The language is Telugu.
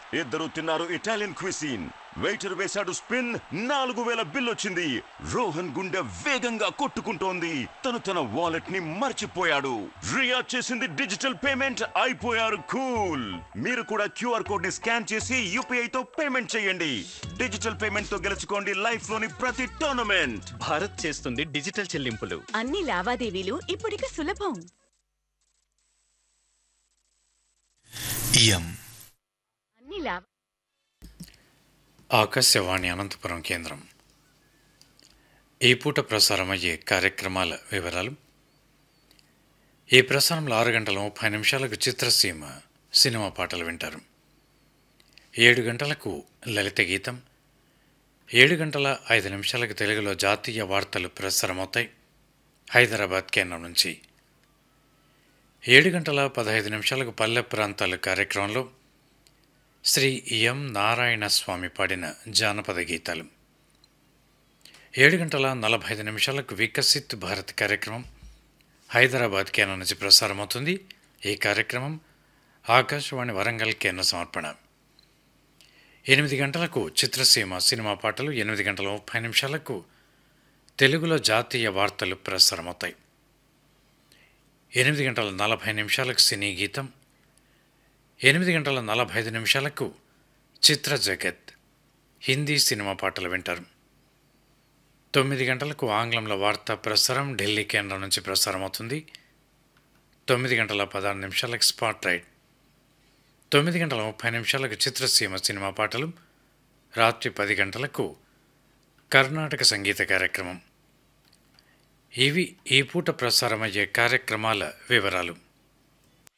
ఇద్దరు తిన్నారు ఇటాలియన్ క్విసిన్ వెయిటర్ వేశాడు స్పిన్ నాలుగు వేల బిల్ వచ్చింది రోహన్ గుండె వేగంగా కొట్టుకుంటోంది తను తన వాలెట్ ని మర్చిపోయాడు రియా చేసింది డిజిటల్ పేమెంట్ అయిపోయారు కూల్ మీరు కూడా క్యూఆర్ కోడ్ ని స్కాన్ చేసి యూపీఐ తో పేమెంట్ చేయండి డిజిటల్ పేమెంట్ తో గెలుచుకోండి లైఫ్ లోని ప్రతి టోర్నమెంట్ భారత్ చేస్తుంది డిజిటల్ చెల్లింపులు అన్ని లావాదేవీలు ఇప్పుడిక సులభం ఇయం అన్ని లావా ఆకాశవాణి అనంతపురం కేంద్రం ఈ పూట ప్రసారమయ్యే కార్యక్రమాల వివరాలు ఈ ప్రసారంలో ఆరు గంటల ముప్పై నిమిషాలకు చిత్రసీమ సినిమా పాటలు వింటారు ఏడు గంటలకు లలిత గీతం ఏడు గంటల ఐదు నిమిషాలకు తెలుగులో జాతీయ వార్తలు ప్రసారమవుతాయి హైదరాబాద్ కేంద్రం నుంచి ఏడు గంటల పదహైదు నిమిషాలకు పల్లె ప్రాంతాల కార్యక్రమంలో శ్రీ ఎం నారాయణ స్వామి పాడిన జానపద గీతాలు ఏడు గంటల నలభై ఐదు నిమిషాలకు వికసిత్ భారత్ కార్యక్రమం హైదరాబాద్ కేంద్రం నుంచి ప్రసారమవుతుంది ఈ కార్యక్రమం ఆకాశవాణి వరంగల్ కేంద్ర సమర్పణ ఎనిమిది గంటలకు చిత్రసీమ సినిమా పాటలు ఎనిమిది గంటల ముప్పై నిమిషాలకు తెలుగులో జాతీయ వార్తలు ప్రసారమవుతాయి ఎనిమిది గంటల నలభై నిమిషాలకు సినీ గీతం ఎనిమిది గంటల నలభై ఐదు నిమిషాలకు చిత్ర జగత్ హిందీ సినిమా పాటలు వింటారు తొమ్మిది గంటలకు ఆంగ్లంలో వార్తా ప్రసారం ఢిల్లీ కేంద్రం నుంచి ప్రసారం అవుతుంది తొమ్మిది గంటల పదహారు నిమిషాలకు స్పాట్ రైట్ తొమ్మిది గంటల ముప్పై నిమిషాలకు చిత్రసీమ సినిమా పాటలు రాత్రి పది గంటలకు కర్ణాటక సంగీత కార్యక్రమం ఇవి ఈ పూట ప్రసారమయ్యే కార్యక్రమాల వివరాలు